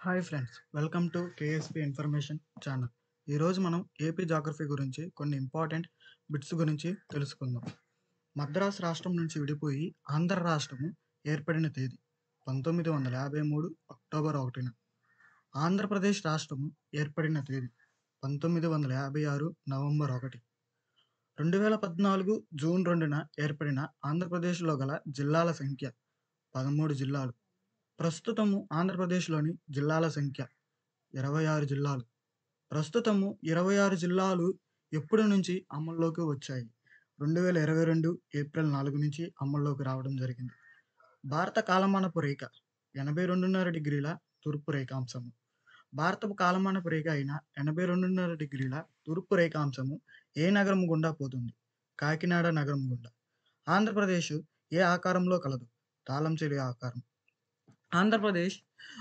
hi friends welcome to KSP information channel ఈరోజు మనం AP geography గురించి కొన్ని ఇంపార్టెంట్ బిట్స్ గురించి తెలుసుకుందాం మద్రాస్ రాష్ట్రం నుంచి విడిపోయి ఆంధ్ర రాష్ట్రము ఏర్పడిన తేదీ పంతొమ్మిది వందల యాభై మూడు అక్టోబర్ ఒకటిన ఆంధ్రప్రదేశ్ రాష్ట్రము ఏర్పడిన తేదీ పంతొమ్మిది వందల యాభై ఆరు నవంబర్ ఒకటి రెండు వేల పద్నాలుగు జూన్ రెండున ఏర్పడిన ఆంధ్రప్రదేశ్లో గల జిల్లాల సంఖ్య పదమూడు జిల్లాలు ప్రస్తుతము ఆంధ్రప్రదేశ్లోని జిల్లాల సంఖ్య ఇరవై ఆరు జిల్లాలు ప్రస్తుతము ఇరవై ఆరు జిల్లాలు ఎప్పటి నుంచి అమల్లోకి వచ్చాయి రెండు వేల ఇరవై రెండు ఏప్రిల్ నాలుగు నుంచి అమల్లోకి రావడం జరిగింది భారత కాలమానపు రేఖ ఎనభై రెండున్నర డిగ్రీల తూర్పు రేఖాంశము భారతపు కాలమానపు రేఖ అయిన ఎనభై రెండున్నర డిగ్రీల తూర్పు రేఖాంశము ఏ నగరం గుండా పోతుంది కాకినాడ నగరం గుండా ఆంధ్రప్రదేశ్ ఏ ఆకారంలో కలదు తాళం చెవి ఆకారం ఆంధ్రప్రదేశ్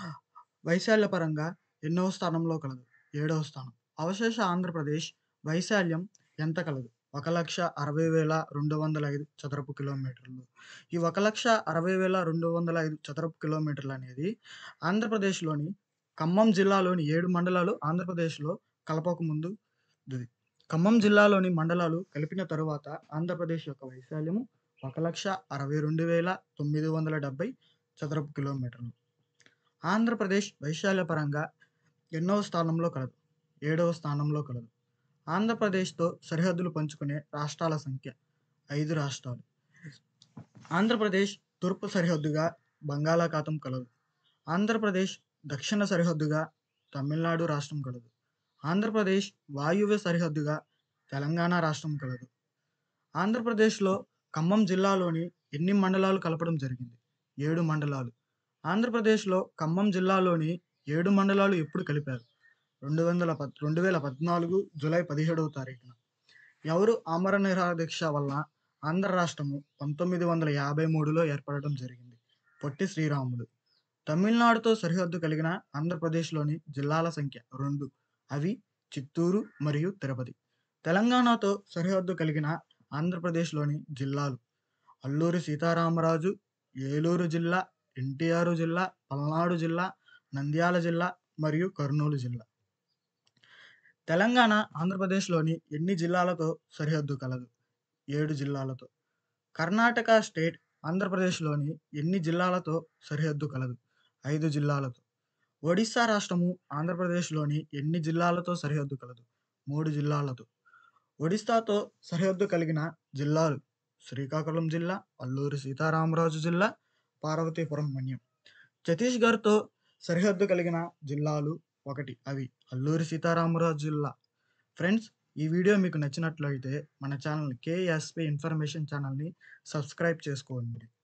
వైశాల్య పరంగా ఎన్నవ స్థానంలో కలదు ఏడవ స్థానం అవశేష ఆంధ్రప్రదేశ్ వైశాల్యం ఎంత కలదు ఒక లక్ష అరవై వేల రెండు వందల ఐదు చదరపు కిలోమీటర్లు ఈ ఒక లక్ష అరవై వేల రెండు వందల ఐదు చదరపు కిలోమీటర్లు అనేది ఆంధ్రప్రదేశ్లోని ఖమ్మం జిల్లాలోని ఏడు మండలాలు ఆంధ్రప్రదేశ్లో కలపక ముందు ఇది ఖమ్మం జిల్లాలోని మండలాలు కలిపిన తరువాత ఆంధ్రప్రదేశ్ యొక్క వైశాల్యము ఒక లక్ష అరవై రెండు వేల తొమ్మిది వందల డెబ్బై చదరపు కిలోమీటర్లు ఆంధ్రప్రదేశ్ వైశాల్య పరంగా ఎన్నవ స్థానంలో కలదు ఏడవ స్థానంలో కలదు ఆంధ్రప్రదేశ్తో సరిహద్దులు పంచుకునే రాష్ట్రాల సంఖ్య ఐదు రాష్ట్రాలు ఆంధ్రప్రదేశ్ తూర్పు సరిహద్దుగా బంగాళాఖాతం కలదు ఆంధ్రప్రదేశ్ దక్షిణ సరిహద్దుగా తమిళనాడు రాష్ట్రం కలదు ఆంధ్రప్రదేశ్ వాయువ్య సరిహద్దుగా తెలంగాణ రాష్ట్రం కలదు ఆంధ్రప్రదేశ్లో ఖమ్మం జిల్లాలోని ఎన్ని మండలాలు కలపడం జరిగింది ఏడు మండలాలు ఆంధ్రప్రదేశ్లో ఖమ్మం జిల్లాలోని ఏడు మండలాలు ఎప్పుడు కలిపారు రెండు వందల పద్ రెండు వేల పద్నాలుగు జూలై పదిహేడవ తారీఖున ఎవరు ఆమర నిరాదీక్ష వలన ఆంధ్ర రాష్ట్రము పంతొమ్మిది వందల యాభై మూడులో ఏర్పడడం జరిగింది పొట్టి శ్రీరాములు తమిళనాడుతో సరిహద్దు కలిగిన ఆంధ్రప్రదేశ్లోని జిల్లాల సంఖ్య రెండు అవి చిత్తూరు మరియు తిరుపతి తెలంగాణతో సరిహద్దు కలిగిన ఆంధ్రప్రదేశ్లోని జిల్లాలు అల్లూరి సీతారామరాజు ఏలూరు జిల్లా ఎన్టీఆర్ జిల్లా పల్నాడు జిల్లా నంద్యాల జిల్లా మరియు కర్నూలు జిల్లా తెలంగాణ ఆంధ్రప్రదేశ్లోని ఎన్ని జిల్లాలతో సరిహద్దు కలదు ఏడు జిల్లాలతో కర్ణాటక స్టేట్ ఆంధ్రప్రదేశ్లోని ఎన్ని జిల్లాలతో సరిహద్దు కలదు ఐదు జిల్లాలతో ఒడిశా రాష్ట్రము ఆంధ్రప్రదేశ్లోని ఎన్ని జిల్లాలతో సరిహద్దు కలదు మూడు జిల్లాలతో ఒడిశాతో సరిహద్దు కలిగిన జిల్లాలు శ్రీకాకుళం జిల్లా అల్లూరి సీతారామరాజు జిల్లా పార్వతీపురం మన్యం ఛత్తీస్గఢ్తో సరిహద్దు కలిగిన జిల్లాలు ఒకటి అవి అల్లూరి సీతారామరాజు జిల్లా ఫ్రెండ్స్ ఈ వీడియో మీకు నచ్చినట్లయితే మన ఛానల్ కేఎస్పి ఇన్ఫర్మేషన్ ఛానల్ని సబ్స్క్రైబ్ చేసుకోండి